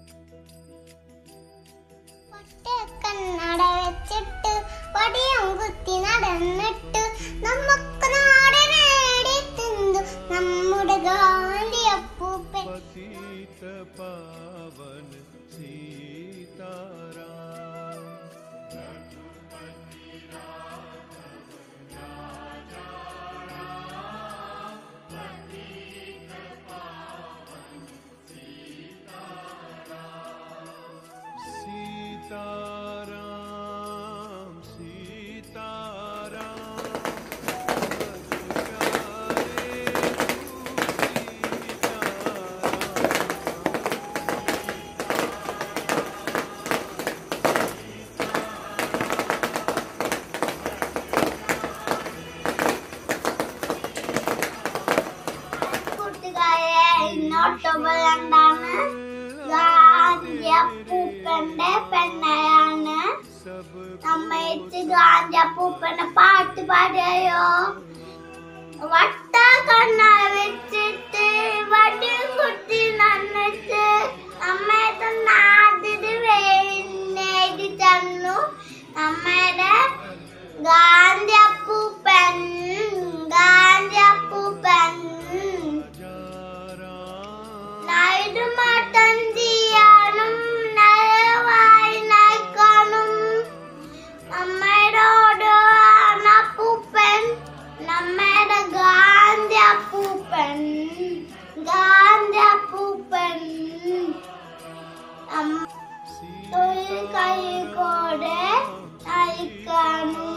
കണ്ണട വെച്ചിട്ട് വടിയും കുത്തി നടന്നിട്ട് നമുക്ക് നാട് നേടി തിന്തു നമ്മുടെ ഗാന്ധി അപ്പൂപ്പൻ पतित पावन सीताराम सीताराम सीताराम प्यारे കൂട്ടുകാരെ ഇന്ന് ഒക്ടോബർ രണ്ടാണ് ഗാന്ധി അപ്പൂപ്പന്റെ പെണ്ണയാണ് सब നമ്മച്ച് ഗാന്ധി അപ്പൂപ്പന്റെ പാട്ട് പാടിയോ വട്ട കണ്ണ വെച്ചിട്ട് വടി കുത്തി നന്നിട്ട് അമ്മയുടെ നാടിന് വേണ്ടി തന്നു അമ്മയുടെ ഗാന്ധി അപ്പൂപ്പൻ ഗാന്ധി അപ്പൂപ്പൻ നൈടുമാട്ടം ചെയ്യാനും നയവായി നയിക്കാനും അമ്മയോട് അപ്പൂപ്പൻ നമ്മയുടെ ഗാന്ധി അപ്പൂപ്പൻ ഗാന്ധി അപ്പൂപ്പൻ അമ്മ ഒരു കൈ കൂടെ നയിക്കാനും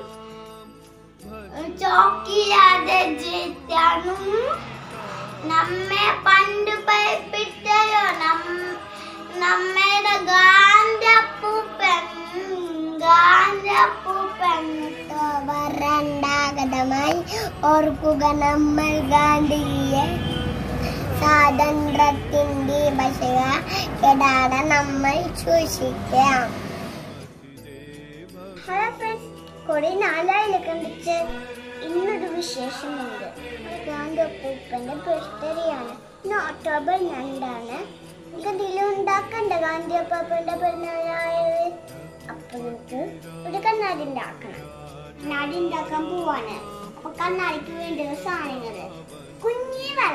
ചോക്കിയാതെ ജീത്താനും നമ്മെ പണ്ട് പൈപ്പിട്ടയോ നമ്മയുടെ ഗാന്ധി അപ്പൂപ്പൻ ഗാന്ധി അപ്പൂപ്പൻ ഒക്ടോബർ രണ്ടാഗതമായി ഓർക്കുക നമ്മൾ ഗാന്ധിയെ സ്വാതന്ത്ര്യത്തിന്റെ ഭാഷക കേടാതെ നമ്മൾ സൂക്ഷിക്കാം ഹലോ ഫ്രണ്ട്സ് കുറെ നാളായില്ല കണ്ടിട്ട് ഇന്നൊരു വിശേഷമുണ്ട് ഗാന്ധി അപ്പൂപ്പന്റെ ബർത്ത്ഡേയാണ് ഇന്ന് ഒക്ടോബർ രണ്ടാണ് നമുക്ക് എന്തെങ്കിലും ഉണ്ടാക്കണ്ട ഗാന്ധി അപ്പൂപ്പന്റെ പിറന്നാളായത് അപ്പൊ നമുക്ക് ഒരു കണ്ണാടി ഉണ്ടാക്കണം കണ്ണാടി ഉണ്ടാക്കാൻ പോവാണ് അപ്പൊ കണ്ണാടിക്ക് വേണ്ടുന്ന സാധനങ്ങള് കുഞ്ഞി വല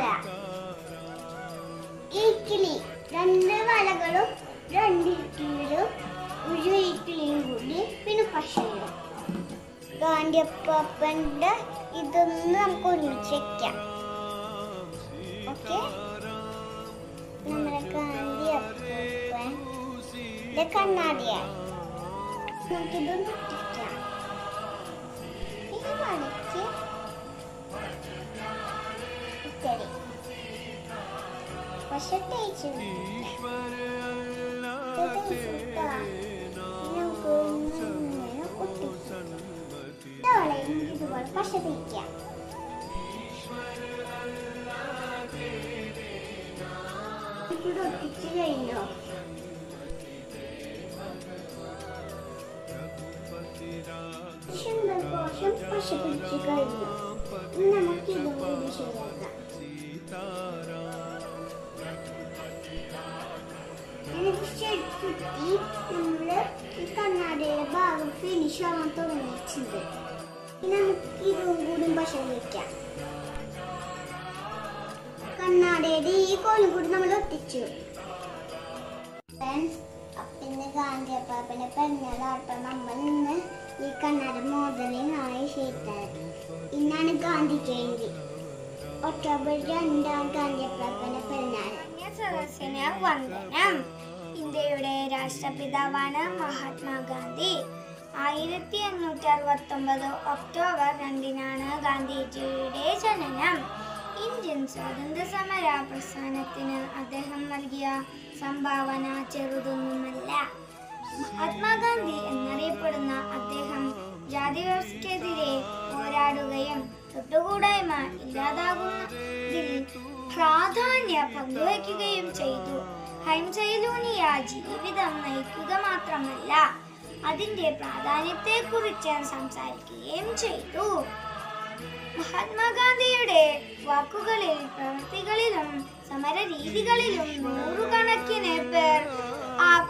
ഇക്കിളി രണ്ട് വലകളും രണ്ട് ഇക്കിളിയും ഒരു ഇക്കിളിയും കൂടി പിന്നെ പശയും ഗാന്ധിയപ്പൻ്റെ ഇതൊന്ന് നമുക്ക് ഒരുമിച്ച് വെക്കാം ഓക്കെ നമ്മുടെ ഗാന്ധി അപ്പൂപ്പൻ ഇത് കണ്ണാടിയാണ് നമുക്കിതൊന്ന് ഒട്ടിക്കാം ഇത് മടക്കി ഇത്തിരി പക്ഷെ തേച്ച് ईश्वर अल्लाह തേച്ചിട്ടാ നമുക്ക് ഇങ്ങനെ ഒട്ടിക്കാം सन्मति ഇതോടെ നമുക്ക് ഇതുപോലെ പശ തേക്കാം ഇവിടെ ഒട്ടിച്ച് കഴിഞ്ഞോ रघुपति राम സന്തോഷം പശ പിടിച്ച് കഴിഞ്ഞു ഇനി നമുക്ക് ഇതും കൂടി ശരിയാക്കാം सीताराम എന്നിട്ട് ശരിക്കുത്തി നമ്മള് ഈ കണ്ണാടിയുടെ ഭാഗം ഫിനിഷ് ആവാൻ തുടങ്ങിയിട്ടുണ്ട് ഇനി നമുക്ക് ഇതും കൂടി പശ വയ്ക്കാം കണ്ണാടിയുടെ ഈ കോലും കൂടി നമ്മൾ ഒട്ടിച്ചു ഫ്രണ്ട്സ് അപ്പിന്ന് ഗാന്ധി അപ്പാപ്പന്റെ പെണ്ണലാട്ടം നമ്മൾ ഇന്ന് ഈ കണ്ണാടി മോഡലിനായി ചെയ്തത് ഇന്നാണ് ഗാന്ധി ജയന്തി ഒക്ടോബർ രണ്ടാം ഗാന്ധി അപ്പാപ്പന്റെ പെരുന്നാൾ സദസ്സിന് വന്ദനം ഇന്ത്യയുടെ രാഷ്ട്രപിതാവാണ് മഹാത്മാഗാന്ധി ആയിരത്തി എണ്ണൂറ്റി അറുപത്തി ഒമ്പത് ഒക്ടോബർ രണ്ടിനാണ് ഗാന്ധിജിയുടെ ജനനം ഇന്ത്യൻ സ്വാതന്ത്ര്യ സമര പ്രസ്ഥാനത്തിന് അദ്ദേഹം നൽകിയ സംഭാവന ചെറുതൊന്നുമല്ല മഹാത്മാഗാന്ധി എന്നറിയപ്പെടുന്ന അദ്ദേഹം ജാതി വ്യവസ്ഥക്കെതിരെ പോരാടുകയും തൊട്ടുകൂടായ്മ ഇല്ലാതാകുന്നതിൽ പ്രാധാന്യം പങ്കുവയ്ക്കുകയും ചെയ്തു ഹൈംസയിലൂന്നിയ ജീവിതം നയിക്കുക മാത്രമല്ല അതിന്റെ പ്രാധാന്യത്തെക്കുറിച്ച് സംസാരിക്കുകയും ചെയ്തു മഹാത്മാഗാന്ധിയുടെ വാക്കുകളിൽ പ്രവൃത്തികളിലും സമര രീതികളിലും നൂറുകണക്കിന് പേർ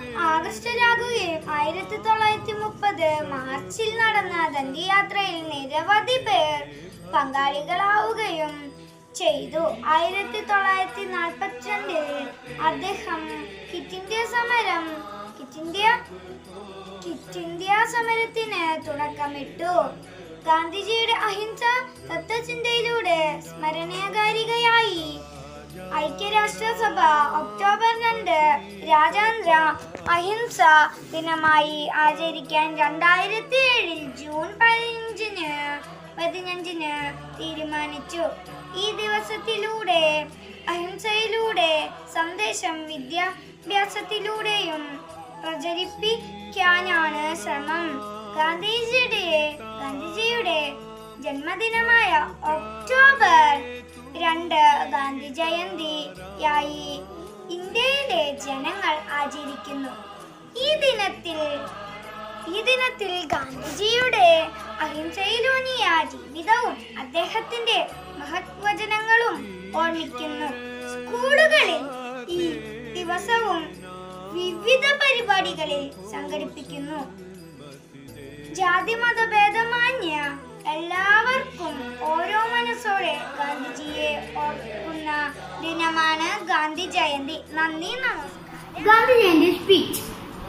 ആകർഷ്ടരാകുകയും ആയിരത്തി തൊള്ളായിരത്തി മുപ്പത് മാർച്ചിൽ നടന്ന ദണ്ഡിയാത്രയിൽ നിരവധി പേർ പങ്കാളികളാവുകയും ചെയ്തു ആയിരത്തി തൊള്ളായിരത്തി നാൽപ്പത്തിരണ്ടിൽ അദ്ദേഹം കിറ്റ് ഇന്ത്യ സമരം കിറ്റ് ഇന്ത്യ കിറ്റ് ഇന്ത്യ സമരത്തിന് തുടക്കമിട്ടു ഗാന്ധിജിയുടെ അഹിംസ തത്വചിന്തയിലൂടെ സ്മരണീയകാരികയായി ഐക്യരാഷ്ട്രസഭ ഒക്ടോബർ രണ്ട് രാജ്യാന്തര അഹിംസ ദിനമായി ആചരിക്കാൻ രണ്ടായിരത്തി ഏഴിൽ ജൂൺ പതിനഞ്ചിന് പതിനഞ്ചിന് തീരുമാനിച്ചു ഈ ദിവസത്തിലൂടെ അഹിംസയിലൂടെ സന്ദേശം വിദ്യാഭ്യാസത്തിലൂടെയും പ്രചരിപ്പിക്കാനാണ് ശ്രമം ഗാന്ധിജിയുടെ ഗാന്ധിജിയുടെ ജന്മദിനമായ ഒക്ടോബർ രണ്ട് ഗാന്ധി ജയന്തിയായി ഇന്ത്യയിലെ ജനങ്ങൾ ആചരിക്കുന്നു ഈ ദിനത്തിൽ ഈ ദിനത്തിൽ ഗാന്ധിജിയുടെ അഹിംസയിലൂന്നിയ ജീവിതവും അദ്ദേഹത്തിന്റെ മഹത് വചനങ്ങളും ഓർമ്മിക്കുന്നു സ്കൂളുകളിൽ ഈ ദിവസവും വിവിധ പരിപാടികളിൽ സംഘടിപ്പിക്കുന്നു ജാതി മതഭേദമാന്യ എല്ലാവർക്കും ഓരോ മനസ്സോടെ ഗാന്ധിജിയെ ഓർക്കുന്ന ദിനമാണ് ഗാന്ധി ജയന്തി നന്ദി നമസ്കാരം Gandhi Jayanti speech.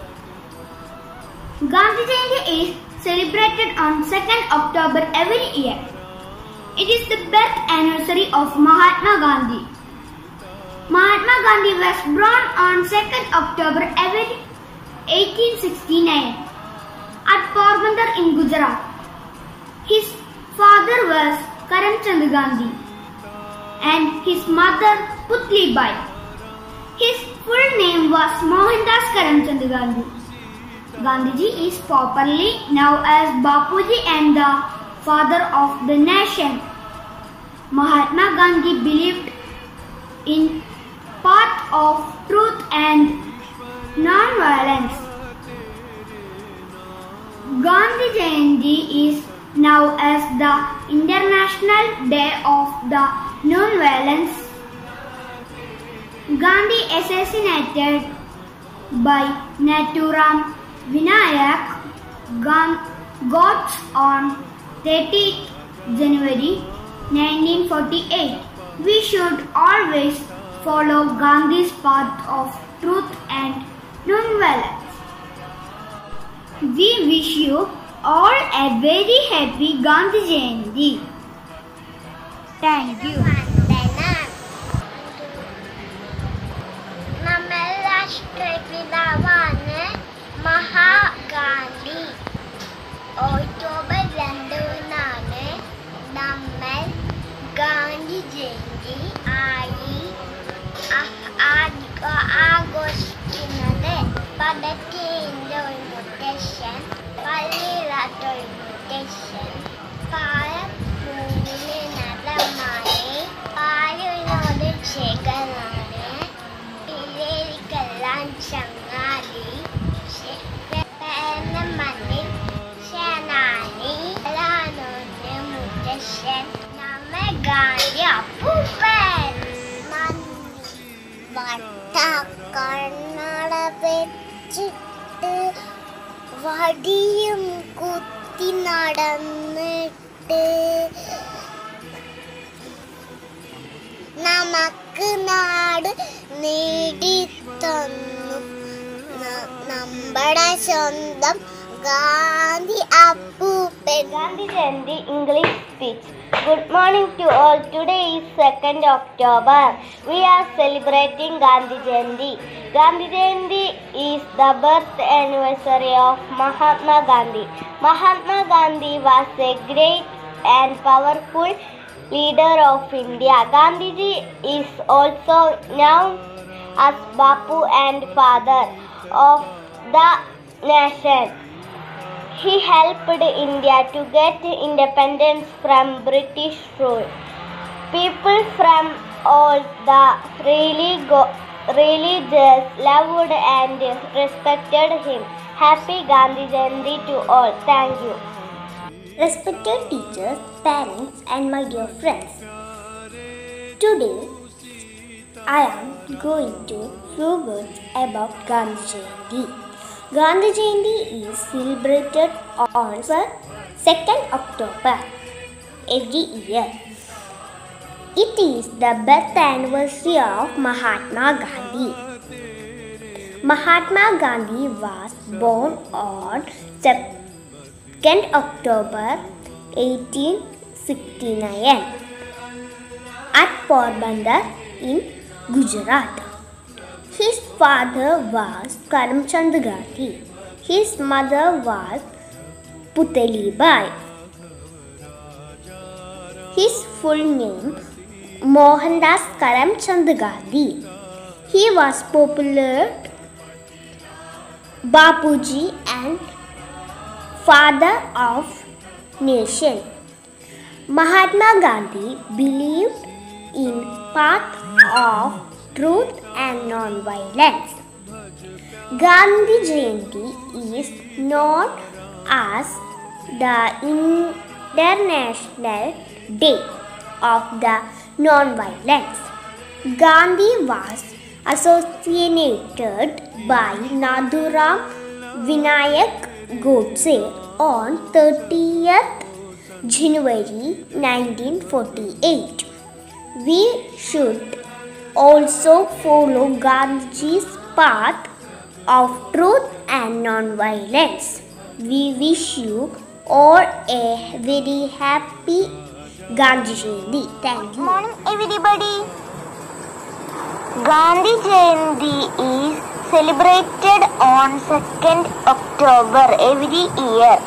Gandhi Jayanti is celebrated on 2nd October every year. It is the birth anniversary of Mahatma Gandhi. Mahatma Gandhi was born on 2nd October every 1869 at Porbandar in Gujarat. His father was Karamchand Gandhi and his mother Putli Bai. His full name was Mohandas Karamchand Gandhi. Gandhiji is popularly known as Bapuji and the father of the nation. Mahatma Gandhi believed in path of truth and non-violence. Gandhi Jayanti is now as the International Day of the Non-Violence Gandhi assassinated by Naturam Vinayak Gan- got on 30th January 1948. We should always follow Gandhi's path of truth and non-violence. We wish you all a very happy Gandhi Jayanti. Thank you. വന്ദനം നമ്മൾ രാഷ്ട്രപിതാവാണ് മഹാഗാന്ധി October രണ്ടിനാണ് നമ്മൾ ഗാന്ധി ജയന്തി ആയി ആ- ആ- ആഘോഷിക്കുന്നത് പദത്തിന്റെ ഒരു മുത്തശ്ശൻ പള്ളിയിലാത്ത ഒരു മുത്തശ്ശൻ പാലം ഭൂമിയിലെ നദമാണ് പാലിനോട് ശേഖരാണ് പിള്ളേർക്കെല്ലാം ചങ്ങാതി പേന മണ്ണിൽ ശനാനി ലാനോട് മുത്തശ്ശൻ നമ്മ ഗാന്ധി അപ്പൂപ്പൻ വട്ട കണ്ണട വെച്ചിട്ട് വടിയും കുത്തി നടന്നിട്ട് നമുക്ക് നാട് നേടിത്തന്നു ന- നമ്മുടെ സ്വന്തം ഗാന്ധി അപ്പൂപ്പൻ Gandhi Jayanti English speech good morning to all today is second October we are celebrating Gandhi Jayanti Gandhi Jayanti is the birth anniversary of Mahatma Gandhi. Mahatma Gandhi was a great and powerful leader of India. Gandhiji is also known as Bapu and father of the nation. He helped India to get independence from British rule. People from all the religi- religions loved and respected him. Happy Gandhi Jayanti to all. Thank you. Respected teachers, parents, and my dear friends. Today, I am going to few words about Gandhi Jayanti. Gandhi Jayanti is celebrated on the 2nd October every year. It is the birth anniversary of Mahatma Gandhi. Mahatma Gandhi was born on 2nd October 1869 at Porbandar in Gujarat. His father was Karamchand Gandhi. His mother was Putali Bai. His full name Mohandas Karamchand Gandhi. He was popular Bapuji and father of nation. Mahatma Gandhi believed in path of truth and non-violence. Gandhi Jayanti is known as the International Day of the Non-Violence. Gandhi was associated by Nathuram Vinayak Godse on 30th January 1948. We should also follow Gandhiji's path of truth and non-violence. We wish you all a very happy Gandhi Jayanti. Thank you. morning everybody gandhi jayanti is celebrated on 2nd october every year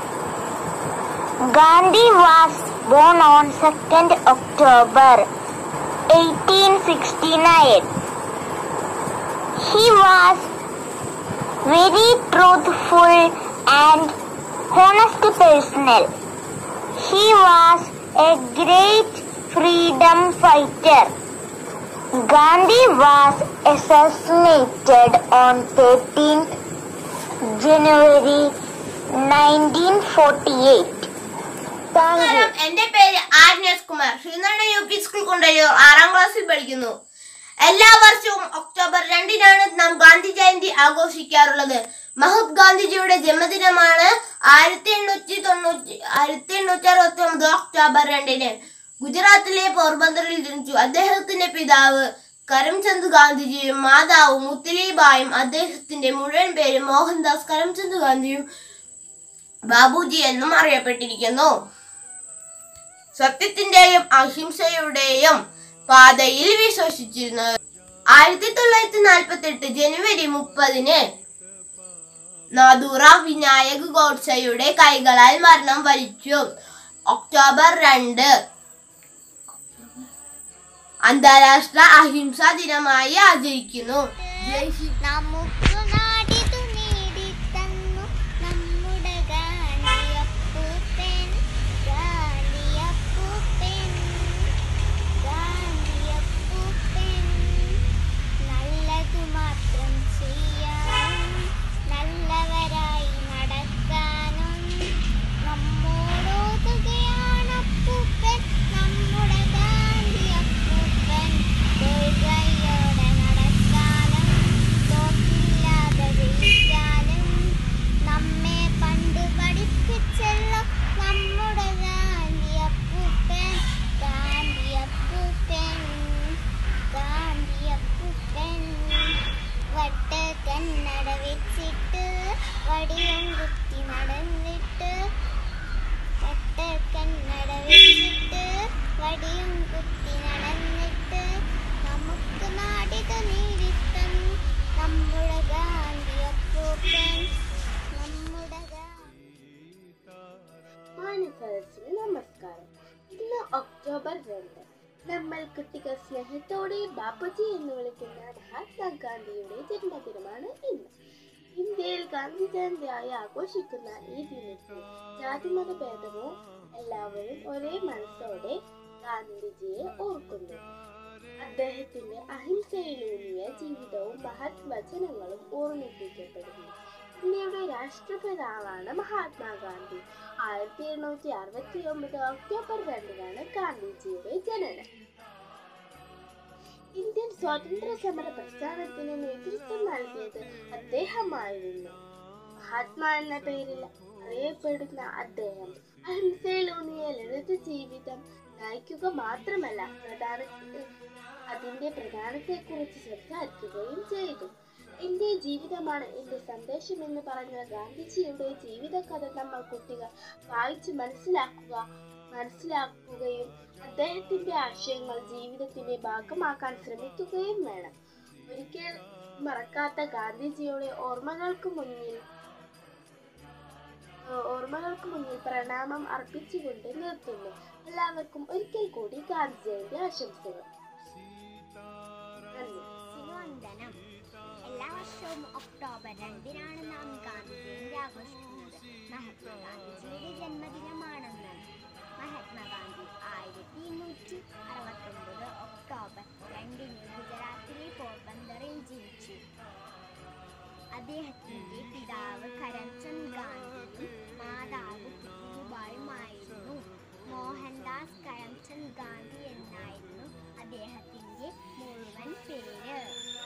gandhi was born on 2nd october 1869 he was very truthful and honest person he was a great freedom fighter. Gandhi was assassinated on 13th January 1948. Thank you. നമസ്കാരം എന്റെ പേര് Agnes Kumar Sreenarayana U P school കൊണ്ടൊരു ആറാം ക്ലാസ്സിൽ പഠിക്കുന്നു എല്ലാ വർഷവും October രണ്ടിനാണ് നാം ഗാന്ധി ജയന്തി ആഘോഷിക്കാറുള്ളത് മഹാത്മാ ഗാന്ധിജിയുടെ ജന്മദിനമാണ് ആയിരത്തി എണ്ണൂറ്റി തൊണ്ണൂറ്റി ആയിരത്തി എണ്ണൂറ്റി അറുപത്തി ഒമ്പത് ഒക്ടോബർ രണ്ടിന് ഗുജറാത്തിലെ പോർബന്തറിൽ ജനിച്ചു അദ്ദേഹത്തിന്റെ പിതാവ് കരംചന്ദ് ഗാന്ധിജിയും മാതാവ് മുത്തലീബായും അദ്ദേഹത്തിന്റെ മുഴുവൻ പേര് മോഹൻദാസ് കരംചന്ദ് ഗാന്ധിയും ബാബുജി എന്നും അറിയപ്പെട്ടിരിക്കുന്നു സത്യത്തിന്റെയും അഹിംസയുടെയും പാതയിൽ വിശ്വസിച്ചിരുന്നു ആയിരത്തി തൊള്ളായിരത്തി നാൽപ്പത്തി എട്ട് ജനുവരി മുപ്പതിന് നാദൂറ വിനായക് ഗോഡ്സയുടെ കൈകളാൽ മരണം വരിച്ചു ഒക്ടോബർ രണ്ട് അന്താരാഷ്ട്ര അഹിംസാ ദിനമായി ആചരിക്കുന്നു ജയ് ശ്രീ നമുക്ക് നാടിതു നേടിത്തന്നു നമ്മുടെ ഗാന്ധിയപ്പൂപ്പൻ ഗാന്ധിയപ്പൂപ്പൻ ഗാന്ധിയപ്പൂപ്പൻ നല്ലതു മാത്രം ചെയ്യാനും നല്ലവരായി നടക്കാനും നമ്മോടോതുകയാണ് അപ്പൂപ്പൻ നമ്മുടെ ഗാന്ധിയപ്പൂപ്പൻ ദുർഗയോടെ നടക്കാനും തോക്കില്ലാതെ ജയിക്കാനും നമ്മെ പണ്ട് പഠിപ്പിച്ചല്ലോ നമ്മുടെ ഗാന്ധിയപ്പൂപ്പൻ ഗാന്ധിയപ്പൂപ്പൻ ഗാന്ധിയപ്പൂപ്പൻ വട്ട് കന്നട വെച്ചിട്ട് വടിയും കുത്തി നടന്നിട്ട് വട്ട് കന്നട വെച്ചിട്ട് വടിയും കുത്തി നടന്നിട്ട് നമുക്ക് നാടിത് നേടിത്തം നമ്മുടെ ഗാന്ധിയപ്പൂപ്പൻ നമ്മുടെ ഗാന്ധി മാനസരസിന് നമസ്കാരം ഇന്ന് ഒക്ടോബർ രണ്ട് നമ്മൾ കുട്ടികൾ സ്നേഹത്തോടെ ബാപ്പുജി എന്ന് വിളിക്കുന്ന മഹാത്മാഗാന്ധിയുടെ ജന്മദിനമാണ് ഇന്ന് ഇന്ത്യയിൽ ഗാന്ധി ജയന്തിയായി ആഘോഷിക്കുന്ന ഈ ദിനത്തിൽ ജാതിമത ഭേദമോ എല്ലാവരും ഒരേ മനസ്സോടെ ഗാന്ധിജിയെ ഓർക്കുന്നു അദ്ദേഹത്തിന്റെ അഹിംസയിലൂന്നിയ ജീവിതവും മഹത് വചനങ്ങളും ഓർമ്മിപ്പിക്കപ്പെടുന്നു ഇന്ത്യയുടെ രാഷ്ട്രപിതാവാണ് മഹാത്മാഗാന്ധി ആയിരത്തി എണ്ണൂറ്റി അറുപത്തി ഒമ്പത് ഒക്ടോബർ രണ്ടിനാണ് ഗാന്ധിജിയുടെ ജനനം ഇന്ത്യൻ സ്വാതന്ത്ര്യ സമര പ്രസ്ഥാനത്തിന് നേതൃത്വം നൽകിയത് അദ്ദേഹമായിരുന്നു മഹാത്മാ എന്ന പേരിൽ അറിയപ്പെടുന്ന അദ്ദേഹം അഹിംസയിലൂന്നിയ ലളിത ജീവിതം നയിക്കുക മാത്രമല്ല പ്രധാനത്തെ അതിന്റെ പ്രധാനത്തെക്കുറിച്ച് സംസാരിക്കുകയും ചെയ്തു എന്റെ ജീവിതമാണ് എന്റെ സന്ദേശം എന്ന് പറഞ്ഞ ഗാന്ധിജിയുടെ ജീവിത കഥ നമ്മൾ കുട്ടികൾ വായിച്ച് മനസ്സിലാക്കുക മനസ്സിലാക്കുകയും അദ്ദേഹത്തിന്റെ ആശയങ്ങൾ ജീവിതത്തിന്റെ ഭാഗമാക്കാൻ ശ്രമിക്കുകയും വേണം ഒരിക്കൽ മറക്കാത്ത ഗാന്ധിജിയുടെ ഓർമ്മകൾക്ക് മുന്നിൽ ഏഹ് ഓർമ്മകൾക്ക് മുന്നിൽ പ്രണാമം അർപ്പിച്ചുകൊണ്ട് നിർത്തുന്നു എല്ലാവർക്കും ഒരിക്കൽ കൂടി ഗാന്ധി ജയന്തി ആശംസകൾ നന്ദി വന്ദനം എല്ലാ വർഷവും ഒക്ടോബർ രണ്ടിനാണ് നാം ഗാന്ധി ജയന്തി ആഘോഷിക്കുന്നത് മഹാത്മാഗാന്ധിജിയുടെ ജന്മദിനമാണെന്ന് മഹാത്മാഗാന്ധി ആയിരത്തി എണ്ണൂറ്റി അറുപത്തൊമ്പത് ഒക്ടോബർ രണ്ടിന് ഗുജറാത്തിലെ പോർബന്തറിൽ ജനിച്ചു അദ്ദേഹത്തിന്റെ പിതാവ് കരംചന്ദ് ഗാന്ധിയും മാതാവ് പുത്ലിബായുമായിരുന്നു മോഹൻദാസ് കരംചന്ദ് ഗാന്ധി എന്നായിരുന്നു അദ്ദേഹത്തിന്റെ മുഴുവൻ പേര്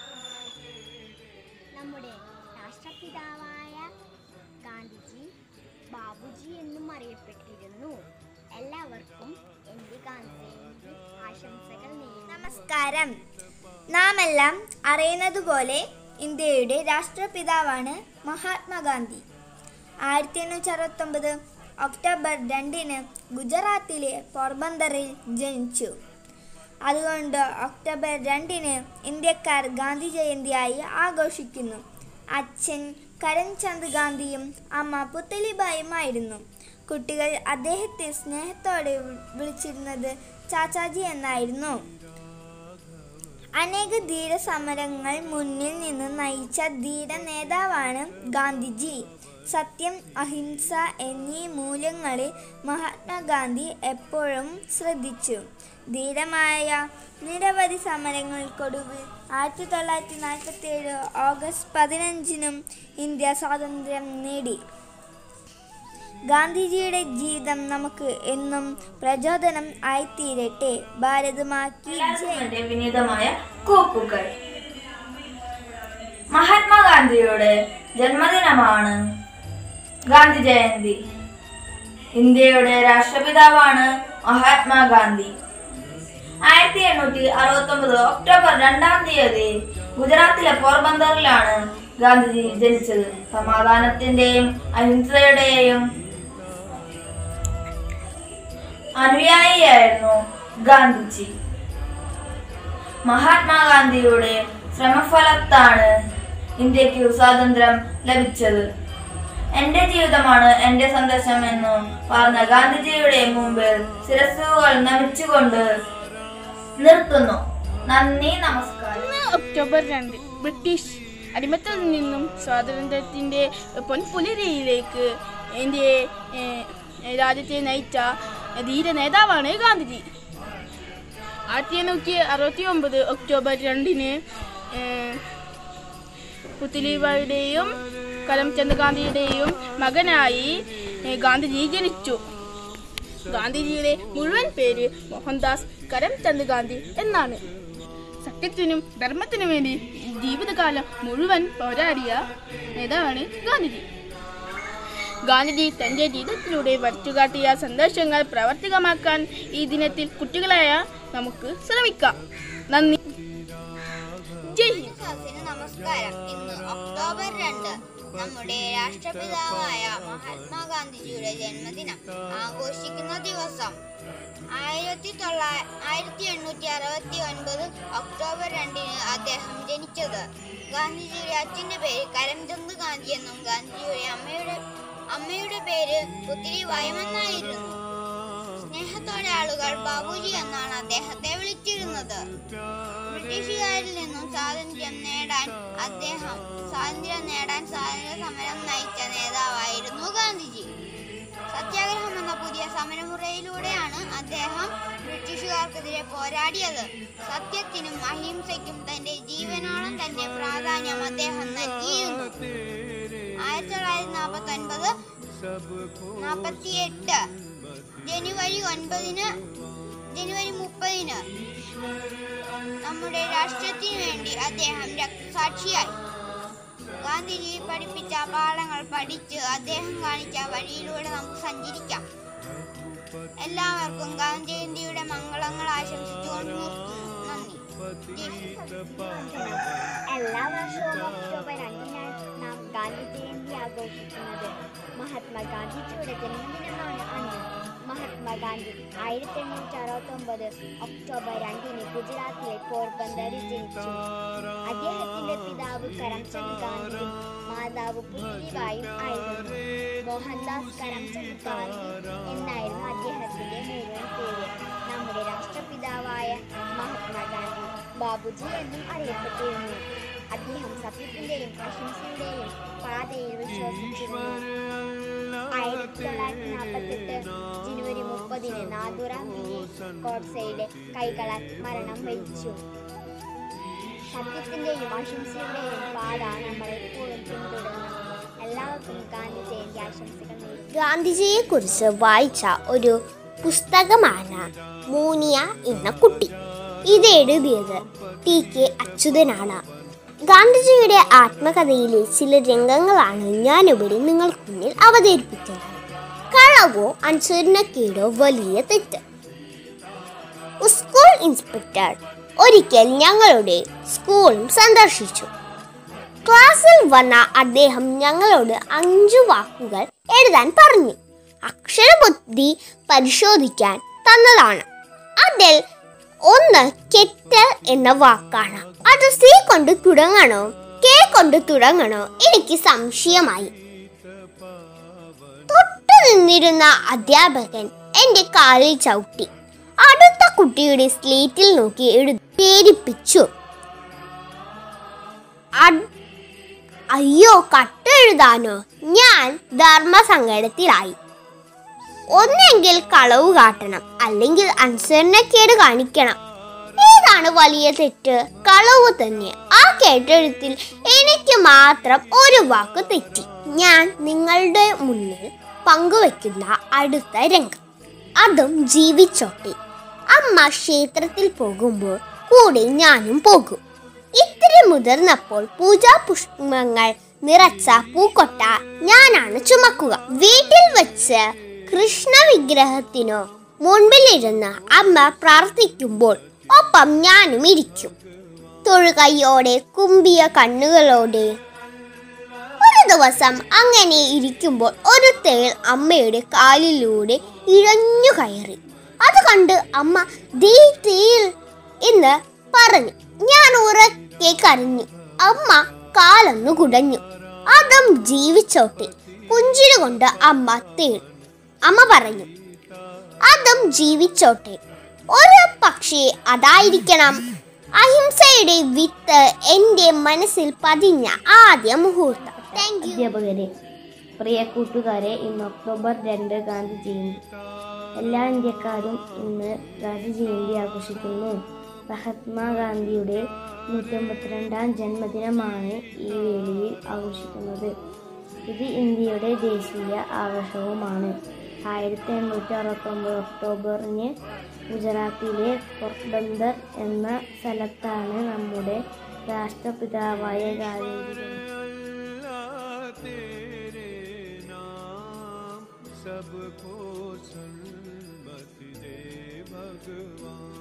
നമ്മുടെ രാഷ്ട്രപിതാവായ ഗാന്ധിജി ബാബുജി എന്നും അറിയപ്പെട്ടിരുന്നു എല്ലാവർക്കും എൻ്റെ ഗാന്ധി ജയന്തി ആശംസകൾ നേരുന്നു നമസ്കാരം നാം എല്ലാം അറിയുന്നതുപോലെ ഇന്ത്യയുടെ രാഷ്ട്രപിതാവാണ് മഹാത്മാഗാന്ധി ആയിരത്തി എണ്ണൂറ്റി അറുപത്തൊമ്പത് ഒക്ടോബർ രണ്ടിന് ഗുജറാത്തിലെ പോർബന്തറിൽ ജനിച്ചു അതുകൊണ്ട് ഒക്ടോബർ രണ്ടിന് ഇന്ത്യക്കാർ ഗാന്ധി ജയന്തിയായി ആഘോഷിക്കുന്നു അച്ഛൻ കരംചന്ദ് ഗാന്ധിയും അമ്മ പുത്തലിബായുമായിരുന്നു കുട്ടികൾ അദ്ദേഹത്തെ സ്നേഹത്തോടെ വി- വിളിച്ചിരുന്നത് ചാച്ചാജി എന്നായിരുന്നു അനേക ധീര സമരങ്ങൾ മുന്നിൽ നിന്ന് നയിച്ച ധീര നേതാവാണ് ഗാന്ധിജി സത്യം അഹിംസ എന്നീ മൂല്യങ്ങളെ മഹാത്മാഗാന്ധി എപ്പോഴും ശ്രദ്ധിച്ചു ധീരമായ നിരവധി സമരങ്ങൾക്കൊടുവിൽ ആയിരത്തി തൊള്ളായിരത്തി നാൽപ്പത്തി ഏഴ് ഓഗസ്റ്റ് പതിനഞ്ചിനും ഇന്ത്യ സ്വാതന്ത്ര്യം നേടി ഗാന്ധിജിയുടെ ജീവിതം നമുക്ക് എന്നും പ്രചോദനം ആയിത്തീരട്ടെ ഭാരതമാക്കി ജയ് എല്ലാവർക്കും വിനീതമായ കൂപ്പുകൾ മഹാത്മാഗാന്ധിയുടെ ജന്മദിനമാണ് ഗാന്ധി ജയന്തി ഇന്ത്യയുടെ രാഷ്ട്രപിതാവാണ് മഹാത്മാഗാന്ധി ആയിരത്തി എണ്ണൂറ്റി അറുപത്തി ഒമ്പത് ഒക്ടോബർ രണ്ടാം തീയതി ഗുജറാത്തിലെ പോർബന്തറിലാണ് ഗാന്ധിജി ജനിച്ചത് സമാധാനത്തിന്റെയും അഹിംസയുടെയും അനുയായിയായിരുന്നു ഗാന്ധിജി മഹാത്മാഗാന്ധിയുടെ ശ്രമഫലത്താണ് ഇന്ത്യക്ക് സ്വാതന്ത്ര്യം ലഭിച്ചത് എന്റെ ജീവിതമാണ് എന്റെ സന്ദേശം എന്ന് പറഞ്ഞ ഗാന്ധിജിയുടെ മുമ്പിൽ ശിരസ്സുകൾ നമിച്ചുകൊണ്ട് നിർത്തുന്നു നന്ദി നമസ്കാരം ഇന്ന് ഒക്ടോബർ രണ്ട് ബ്രിട്ടീഷ് അടിമത്തിൽ നിന്നും സ്വാതന്ത്ര്യത്തിന്റെ പൊൻപുലരിയിലേക്ക് ഇന്ത്യയെ ഏഹ്, രാജ്യത്തെ നയിച്ച ധീര നേതാവാണ് ഗാന്ധിജി ആയിരത്തി എണ്ണൂറ്റി അറുപത്തി ഒമ്പത് ഒക്ടോബർ രണ്ടിന് ഏഹ്, പുത്ലിബായിയുടെയും കരംചന്ദ് ഗാന്ധിയുടെയും മകനായി ഏഹ്, ഗാന്ധിജി ജനിച്ചു ഗാന്ധിജിയുടെ മുഴുവൻ പേര് മോഹൻദാസ് കരംചന്ദ് ഗാന്ധി എന്നാണ് സത്യത്തിനും ധർമ്മത്തിനും വേണ്ടി ജീവിതകാലം മുഴുവൻ പോരാടിയ നേതാവാണ് ഗാന്ധിജി ഗാന്ധിജി തന്റെ ജീവിതത്തിലൂടെ വരച്ചുകാട്ടിയ സന്ദേശങ്ങൾ പ്രാവർത്തികമാക്കാൻ ഈ ദിനത്തിൽ കുട്ടികളായ നമുക്ക് ശ്രമിക്കാം നന്ദി ജയ് ഹിന്ദ് ക്ലാസ്സിന് നമസ്കാരം ഇന്ന് ഒക്ടോബർ രണ്ട് നമ്മുടെ രാഷ്ട്രപിതാവായ മഹാത്മാഗാന്ധിജിയുടെ ജന്മദിനം ആഘോഷിക്കുന്ന ദിവസം ആയിരത്തി തൊള്ളായി ആയിരത്തി എണ്ണൂറ്റി അറുപത്തി ഒൻപത് ഒക്ടോബർ രണ്ടിന് അദ്ദേഹം ജനിച്ചത് ഗാന്ധിജിയുടെ അച്ഛന്റെ പേര് കരംചന്ദ് ഗാന്ധി എന്നും ഗാന്ധിജിയുടെ അമ്മയുടെ അമ്മയുടെ പേര് പുത്തിരി വയമെന്നായിരുന്നു സ്നേഹത്തോടെ ആളുകൾ ബാബുജി എന്നാണ് അദ്ദേഹത്തെ വിളിച്ചിരുന്നത് ബ്രിട്ടീഷുകാരിൽ നിന്നും സ്വാതന്ത്ര്യം നേടാൻ അദ്ദേഹം സ്വാതന്ത്ര്യം നേടാൻ സ്വാതന്ത്ര്യ സമരം നയിച്ച നേതാവായിരുന്നു ഗാന്ധിജി സത്യാഗ്രഹം എന്ന പുതിയ സമരമുറയിലൂടെയാണ് അദ്ദേഹം ബ്രിട്ടീഷുകാർക്കെതിരെ പോരാടിയത് സത്യത്തിനും അഹിംസയ്ക്കും തന്റെ ജീവനോളം തന്റെ പ്രാധാന്യം അദ്ദേഹം നൽകിയിരുന്നു ആയിരത്തി തൊള്ളായിരത്തി നാൽപ്പത്തി ഒൻപത് നാൽപ്പത്തി എട്ട് ജനുവരി ഒൻപതിന് ജനുവരി മുപ്പതിന് നമ്മുടെ രാഷ്ട്രത്തിനു വേണ്ടി അദ്ദേഹം രക്തസാക്ഷിയായി ഗാന്ധിജി പഠിപ്പിച്ച പാഠങ്ങൾ പഠിച്ച് അദ്ദേഹം കാണിച്ച വഴിയിലൂടെ നമുക്ക് സഞ്ചരിക്കാം എല്ലാവർക്കും ഗാന്ധി ജയന്തിയുടെ മംഗളങ്ങൾ ആശംസിച്ചുകൊണ്ട് നിർത്തുന്നു നന്ദി ജയ് ശ്രീ എല്ലാ വർഷവും ഒക്ടോബർ രണ്ടിനാണ് നാം ഗാന്ധി ജയന്തി ആഘോഷിക്കുന്നത് മഹാത്മാഗാന്ധിജിയുടെ ജന്മദിനമാണ് അന്ന് മഹാത്മാഗാന്ധി ആയിരത്തി എണ്ണൂറ്റി അറുപത്തി ഒമ്പത് ഒക്ടോബർ രണ്ടിന് ഗുജറാത്തിലെ പോർബന്ദറിൽ ജനിച്ചു അദ്ദേഹത്തിന്റെ പിതാവ് കരംചന്ദ് ഗാന്ധിയും മാതാവ് പുത്ലിബായും ആയിരുന്നു മോഹൻദാസ് കരംചന്ദ് ഗാന്ധി എന്നായിരുന്നു അദ്ദേഹത്തിന്റെ മുഴുവൻ പേര് നമ്മുടെ രാഷ്ട്രപിതാവായ മഹാത്മാഗാന്ധി ബാബുജി എന്നും അറിയപ്പെട്ടിരുന്നു അദ്ദേഹം സത്യത്തിന്റെയും അഹിംസയുടെയും പാതയിൽ വിശ്വസിച്ചിരുന്നു ആയിരത്തി തൊള്ളായിരത്തി നാൽപ്പത്തെട്ട് ജനുവരി മുപ്പതിന് നാദുറാമിനെ ഗോഡ്സെയുടെ കൈകളാൽ മരണം വരിച്ചു സത്യത്തിന്റെയും അഹിംസയുടെയും പാത നമ്മൾ എപ്പോഴും പിന്തുടരണം എല്ലാവർക്കും ഗാന്ധി ജയന്തി ആശംസകൾ നേരുന്നു ഗാന്ധിജിയെ കുറിച്ച് വായിച്ച ഒരു പുസ്തകമാണ് മൂനിയ എന്ന കുട്ടി ഇത് എഴുതിയത് ടി കെ അച്യുതനാണ് ഗാന്ധിജിയുടെ ആത്മകഥയിലെ ചില രംഗങ്ങളാണ് ഞാനിവിടെ നിങ്ങൾക്ക് മുന്നിൽ അവതരിപ്പിക്കുന്നത് കളവോ അനുസരണക്കേടോ വലിയ തെറ്റ് സ്കൂൾ ഇൻസ്പെക്ടർ ഒരിക്കൽ ഞങ്ങളുടെ സ്കൂളും സന്ദർശിച്ചു ക്ലാസ്സിൽ വന്ന അദ്ദേഹം ഞങ്ങളോട് അഞ്ചു വാക്കുകൾ എഴുതാൻ പറഞ്ഞു അക്ഷരബുദ്ധി പരിശോധിക്കാൻ തന്നതാണ് അതിൽ ഒന്ന് കെറ്റൽ എന്ന വാക്കാണ് അത് സി കൊണ്ട് തുടങ്ങണോ കെ കൊണ്ട് തുടങ്ങണോ എനിക്ക് സംശയമായി തൊട്ടു നിന്നിരുന്ന അധ്യാപകൻ എന്റെ കാലിൽ ചവിട്ടി അടുത്ത കുട്ടിയുടെ സ്ലേറ്റിൽ നോക്കി എഴുതി പേരിപ്പിച്ചു അഡ്- അയ്യോ കട്ടെഴുതാനോ ഞാൻ ധർമ്മസങ്കടത്തിലായി ഒന്നെങ്കിൽ കളവ് കാട്ടണം അല്ലെങ്കിൽ അനുസരണക്കേട് കാണിക്കണം ഏതാണ് വലിയ തെറ്റ് കളവ് തന്നെ ആ കേട്ടെഴുത്തിൽ എനിക്ക് മാത്രം ഒരു വാക്ക് തെറ്റി ഞാൻ നിങ്ങളുടെ മുന്നിൽ പങ്കുവെക്കുന്ന അടുത്ത രംഗം അതും ജീവിച്ചോട്ടെ അമ്മ ക്ഷേത്രത്തിൽ പോകുമ്പോൾ കൂടെ ഞാനും പോകും ഇത്തിരി മുതിർന്നപ്പോൾ പൂജാ പുഷ്പങ്ങൾ നിറച്ച പൂക്കൊട്ട ഞാനാണ് ചുമക്കുക വീട്ടിൽ വെച്ച് കൃഷ്ണ വിഗ്രഹത്തിനു മുൻപിലിരുന്ന് അമ്മ പ്രാർത്ഥിക്കുമ്പോൾ ഒപ്പം ഞാനും ഇരിക്കും തൊഴുകൈയോടെ കുമ്പിയ കണ്ണുകളോടെ ഒരു ദിവസം അങ്ങനെ ഇരിക്കുമ്പോൾ ഒരു തേൾ അമ്മയുടെ കാലിലൂടെ ഇഴഞ്ഞു കയറി അത് കണ്ട് അമ്മ ദേ തേൾ എന്ന് പറഞ്ഞു ഞാൻ ഉറക്കെ കരഞ്ഞു അമ്മ കാലൊന്നു കുടഞ്ഞു അതും ജീവിച്ചോട്ടെ പുഞ്ചിരി കൊണ്ട് അമ്മ തേൾ അമ്മ പറഞ്ഞു അതും ജീവിച്ചോട്ടെ ഒരു പക്ഷേ അതായിരിക്കണം അഹിംസയുടെ വിത്ത് എൻ്റെ മനസ്സിൽ പതിഞ്ഞ ആദ്യ മുഹൂർത്തം താങ്ക് യു അധ്യാപകരെ പ്രിയ കൂട്ടുകാരെ ഇന്ന് ഒക്ടോബർ രണ്ട് ഗാന്ധി ജയന്തി എല്ലാ ഇന്ത്യക്കാരും ഇന്ന് ഗാന്ധി ജയന്തി ആഘോഷിക്കുന്നു മഹാത്മാഗാന്ധിയുടെ നൂറ്റമ്പത്തിരണ്ടാം ജന്മദിനമാണ് ഈ വേളയിൽ ആഘോഷിക്കുന്നത് ഇത് ഇന്ത്യയുടെ ദേശീയ ആഘോഷവുമാണ് ആയിരത്തി എണ്ണൂറ്റി അറുപത്തൊമ്പത് ഒക്ടോബറിന് ഗുജറാത്തിലെ പോർബന്ദർ എന്ന സ്ഥലത്താണ് നമ്മുടെ രാഷ്ട്രപിതാവായ ഗാന്ധിജി ജനിച്ചത്. तेरे नाम सबको सन्मति दे भगवान